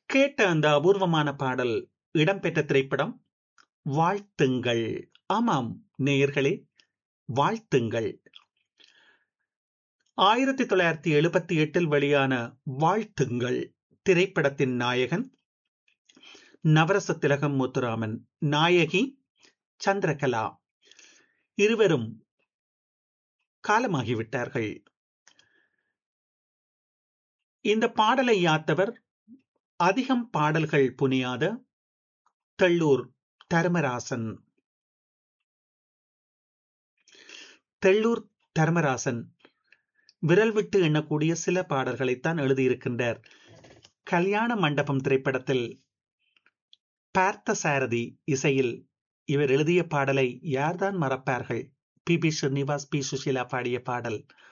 கேட்ட அந்த அபூர்வமான பாடல் இடம்பெற்ற திரைப்படம் வாழ்த்துங்கள் ஆமாம் நேயர்களே வாழ்த்துங்கள் ஆயிரத்தி தொள்ளாயிரத்தி எழுபத்தி எட்டில் வெளியான வாழ்த்துங்கள் திரைப்படத்தின் நாயகன் நவரச திலகம் முத்துராமன் நாயகி சந்திரகலா இருவரும் காலமாகிவிட்டார்கள் இந்த பாடலை யாத்தவர் அதிகம் பாடல்கள் புனியாத தெள்ளூர் தர்மராசன் தெள்ளூர் தர்மராசன் விரல் விட்டு எண்ணக்கூடிய சில பாடல்களைத்தான் எழுதியிருக்கின்றார் கல்யாண மண்டபம் திரைப்படத்தில் பார்த்த சாரதி இசையில் இவர் எழுதிய பாடலை யார்தான் மறப்பார்கள் P B Srinivas P Susheela பாடிய பாடல்